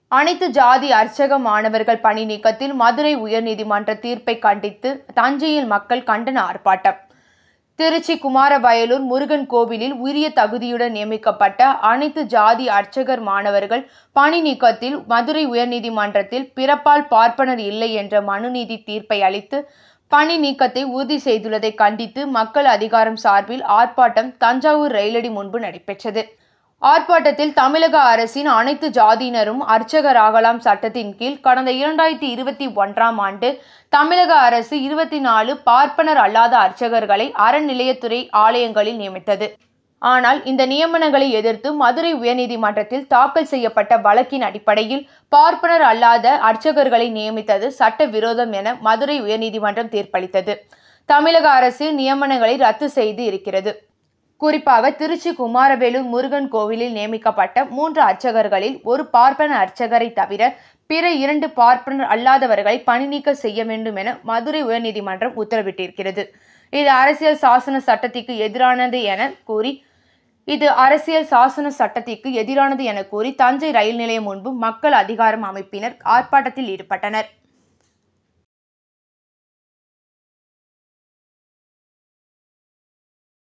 அனைத்து ஜாதி அர்ச்சக மாணவர்கள் பணி நீக்கத்தில் மதுரை உயர்நீதிமன்ற தீர்ப்பை கண்டித்து தஞ்சையில் மக்கள் கண்டன ஆர்ப்பாட்டம் திருச்சி குமாரவயலூர் முருகன் கோவிலில் உரிய தகுதியுடன் நியமிக்கப்பட்ட அனைத்து ஜாதி அர்ச்சகர் மாணவர்கள் பணி நீக்கத்தில் மதுரை உயர்நீதிமன்றத்தில் பிறப்பால் பார்ப்பனர் இல்லை என்ற மனுநீதி தீர்ப்பை அளித்து பணி நீக்கத்தை உறுதி செய்துள்ளதை கண்டித்து மக்கள் அதிகாரம் சார்பில் ஆர்ப்பாட்டம் தஞ்சாவூர் ரயிலடி முன்பு நடைபெற்றது ஆர்ப்பாட்டத்தில் தமிழக அரசின் அனைத்து ஜாதியினரும் அர்ச்சகராகலாம் சட்டத்தின் கீழ் கடந்த இரண்டாயிரத்தி இருபத்தி ஒன்றாம் ஆண்டு தமிழக அரசு இருபத்தி நாலு பார்ப்பனர் அல்லாத அர்ச்சகர்களை அறநிலையத்துறை ஆலயங்களில் நியமித்தது ஆனால் இந்த நியமனங்களை எதிர்த்து மதுரை உயர்நீதிமன்றத்தில் தாக்கல் செய்யப்பட்ட வழக்கின் அடிப்படையில் பார்ப்பனர் அல்லாத அர்ச்சகர்களை நியமித்தது சட்டவிரோதம் என மதுரை உயர்நீதிமன்றம் தீர்ப்பளித்தது தமிழக அரசு நியமனங்களை ரத்து செய்து இருக்கிறது குறிப்பாக திருச்சி குமாரவேலூர் முருகன் கோவிலில் நியமிக்கப்பட்ட மூன்று அர்ச்சகர்களில் ஒரு பார்ப்பன அர்ச்சகரை தவிர பிற இரண்டு பார்ப்பனர் அல்லாதவர்களை பணி நீக்க செய்ய வேண்டும் என மதுரை உயர்நீதிமன்றம் உத்தரவிட்டிருக்கிறது இது அரசியல் சாசன சட்டத்திற்கு எதிரானது என கூறி இது அரசியல் சாசன சட்டத்திற்கு எதிரானது என கூறி தஞ்சை ரயில் நிலையம் முன்பு மக்கள் அதிகாரம் அமைப்பினர் ஆர்ப்பாட்டத்தில் ஈடுபட்டனர்